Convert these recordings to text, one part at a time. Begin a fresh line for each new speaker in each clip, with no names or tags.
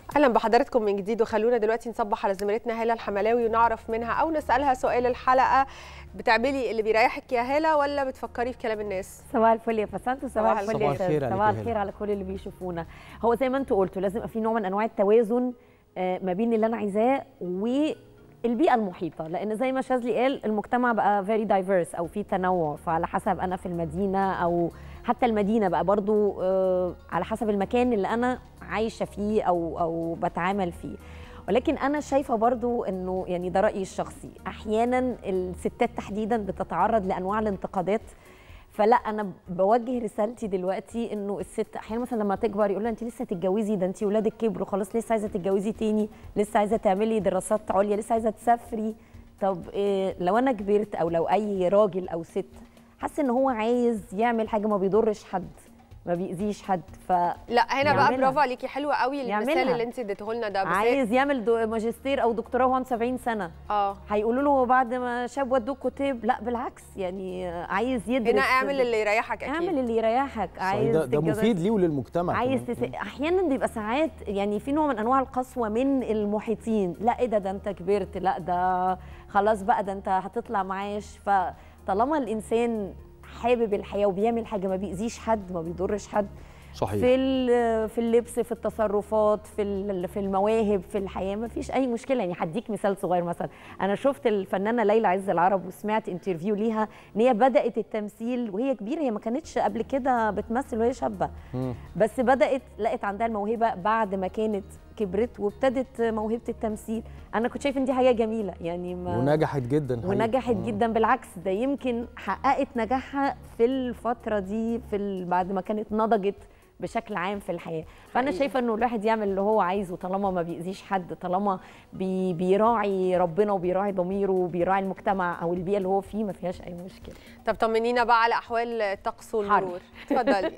اهلا بحضراتكم من جديد وخلونا دلوقتي نصبح على زميلتنا هاله الحملاوي ونعرف منها او نسالها سؤال الحلقه بتعملي اللي بيريحك يا هاله ولا بتفكري في كلام الناس
صباح الفل يا فسنت وصباح الفل
صباح
يا
الخير
شاذ
عليك
صباح
يا
الخير
هلا.
على كل اللي بيشوفونا هو زي ما انتوا قلتوا لازم يبقى في نوع من انواع التوازن آه، ما بين اللي انا عايزاه والبيئه المحيطه لان زي ما شاذلي قال المجتمع بقى فيري دايفيرس او في تنوع فعلى حسب انا في المدينه او حتى المدينه بقى برضو آه، على حسب المكان اللي انا عايشه فيه او او بتعامل فيه ولكن انا شايفه برضو انه يعني ده رايي الشخصي احيانا الستات تحديدا بتتعرض لانواع الانتقادات فلا انا بوجه رسالتي دلوقتي انه الست احيانا مثلا لما تكبر يقول لها انت لسه تتجوزي ده انت ولادك كبروا خلاص لسه عايزه تتجوزي تاني لسه عايزه تعملي دراسات عليا لسه عايزه تسافري طب إيه لو انا كبرت او لو اي راجل او ست حاسس ان هو عايز يعمل حاجه ما بيضرش حد ما بيأذيش حد ف
لا هنا بقى
يعملها.
برافو عليكي حلوه قوي المثال
يعملها.
اللي انت اديته لنا ده بس هي-
عايز يعمل دو- ماجستير او دكتوراه وهو عنده 70 سنه
اه
هيقولوا له بعد ما شاب ودوه كتاب لا بالعكس يعني عايز يدرس
هنا اعمل اللي يريحك اكيد
اعمل اللي يريحك
صحيح،
عايز
ده, ده
تتجوز-
مفيد ليه وللمجتمع
عايز
كمان.
تس... احيانا بيبقى ساعات يعني في نوع من انواع القسوه من المحيطين لا ايه ده ده انت كبرت لا ده خلاص بقى ده انت هتطلع معاش فطالما الانسان حابب الحياه وبيعمل حاجه ما بيأذيش حد ما بيضرش حد
صحيح
في ال- في اللبس في التصرفات في ال- في المواهب في الحياه ما فيش اي مشكله يعني هديك مثال صغير مثلا انا شفت الفنانه ليلى عز العرب وسمعت انترفيو ليها ان هي بدات التمثيل وهي كبيره هي ما كانتش قبل كده بتمثل وهي شابه
مم.
بس بدات لقت عندها الموهبه بعد ما كانت كبرت وابتدت موهبه التمثيل انا كنت شايفه ان دي حاجه جميله يعني ما
ونجحت جدا حقيقي.
ونجحت
آه.
جدا بالعكس ده يمكن حققت نجاحها في الفتره دي في ال... بعد ما كانت نضجت بشكل عام في الحياه فانا
حقيقي.
شايفه انه الواحد يعمل اللي هو عايزه طالما ما بيأذيش حد طالما بي... بيراعي ربنا وبيراعي ضميره وبيراعي المجتمع او البيئه اللي هو فيه ما فيهاش اي مشكله
طب طمنينا بقى على احوال الطقس والمرور اتفضلي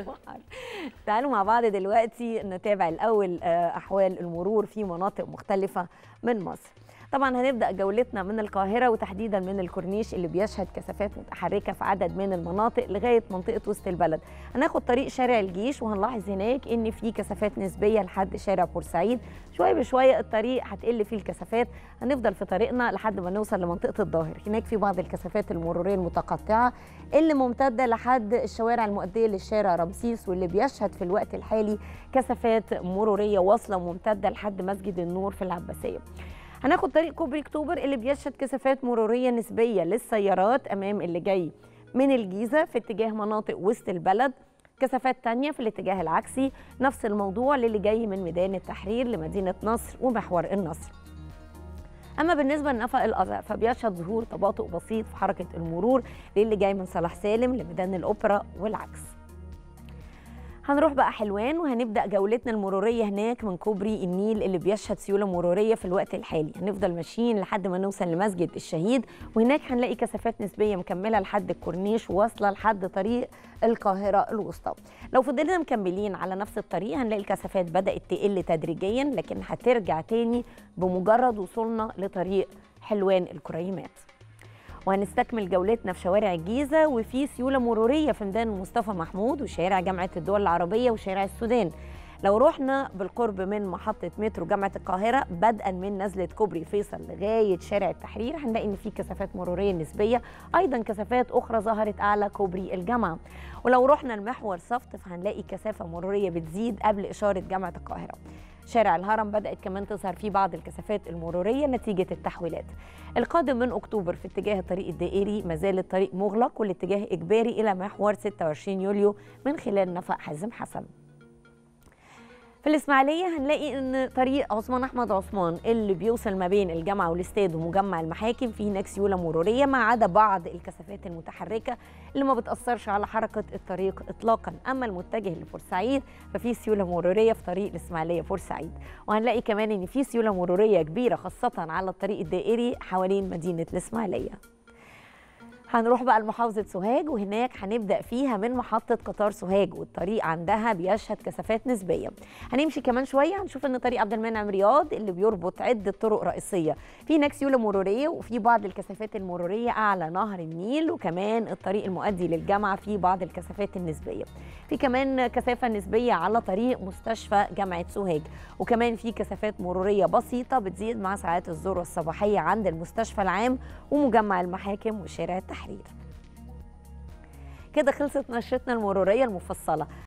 تعالوا مع بعض دلوقتي نتابع الاول آه، احوال المرور في مناطق مختلفه من مصر طبعا هنبدا جولتنا من القاهره وتحديدا من الكورنيش اللي بيشهد كثافات متحركه في عدد من المناطق لغايه منطقه وسط البلد هناخد طريق شارع الجيش وهنلاحظ هناك ان في كثافات نسبيه لحد شارع بورسعيد شويه بشويه الطريق هتقل فيه الكثافات هنفضل في طريقنا لحد ما نوصل لمنطقه الظاهر هناك في بعض الكثافات المروريه المتقطعه اللي ممتده لحد الشوارع المؤديه للشارع رمسيس واللي بيشهد في الوقت الحالي كثافات مروريه واصله وممتده لحد مسجد النور في العباسيه هناخد طريق كوبري اكتوبر اللي بيشهد كثافات مروريه نسبيه للسيارات امام اللي جاي من الجيزه في اتجاه مناطق وسط البلد كثافات تانية في الاتجاه العكسي نفس الموضوع للي جاي من ميدان التحرير لمدينة نصر ومحور النصر أما بالنسبة لنفق الأزهر فبيشهد ظهور تباطؤ بسيط في حركة المرور للي جاي من صلاح سالم لميدان الأوبرا والعكس هنروح بقى حلوان وهنبدا جولتنا المروريه هناك من كوبري النيل اللي بيشهد سيوله مروريه في الوقت الحالي هنفضل ماشيين لحد ما نوصل لمسجد الشهيد وهناك هنلاقي كثافات نسبيه مكمله لحد الكورنيش واصله لحد طريق القاهره الوسطى لو فضلنا مكملين على نفس الطريق هنلاقي الكثافات بدات تقل تدريجيا لكن هترجع تاني بمجرد وصولنا لطريق حلوان الكريمات وهنستكمل جولتنا في شوارع الجيزة وفي سيولة مرورية في ميدان مصطفى محمود وشارع جامعة الدول العربية وشارع السودان لو رحنا بالقرب من محطة مترو جامعة القاهرة بدءا من نزلة كوبري فيصل لغاية شارع التحرير هنلاقي إن في كثافات مرورية نسبية أيضا كثافات أخرى ظهرت أعلى كوبري الجامعة ولو رحنا المحور صفت فهنلاقي كثافة مرورية بتزيد قبل إشارة جامعة القاهرة شارع الهرم بدأت كمان تظهر فيه بعض الكثافات المرورية نتيجة التحويلات القادم من أكتوبر في اتجاه الطريق الدائري ما زال الطريق مغلق والاتجاه إجباري إلى محور 26 يوليو من خلال نفق حازم حسن في الإسماعيلية هنلاقي إن طريق عثمان أحمد عثمان اللي بيوصل ما بين الجامعة والاستاد ومجمع المحاكم فيه هناك سيولة مرورية ما عدا بعض الكثافات المتحركة اللي ما بتأثرش على حركة الطريق إطلاقا أما المتجه لبورسعيد ففي سيولة مرورية في طريق الإسماعيلية بورسعيد وهنلاقي كمان إن في سيولة مرورية كبيرة خاصة على الطريق الدائري حوالين مدينة الإسماعيلية هنروح بقى لمحافظة سوهاج وهناك هنبدأ فيها من محطة قطار سوهاج والطريق عندها بيشهد كثافات نسبية هنمشي كمان شوية هنشوف ان طريق عبد المنعم رياض اللي بيربط عدة طرق رئيسية في هناك سيولة مرورية وفي بعض الكثافات المرورية أعلى نهر النيل وكمان الطريق المؤدي للجامعة في بعض الكثافات النسبية في كمان كثافة نسبية على طريق مستشفى جامعة سوهاج وكمان في كثافات مرورية بسيطة بتزيد مع ساعات الذروة الصباحية عند المستشفى العام ومجمع المحاكم وشارع التحرير كده خلصت نشرتنا المرورية المفصلة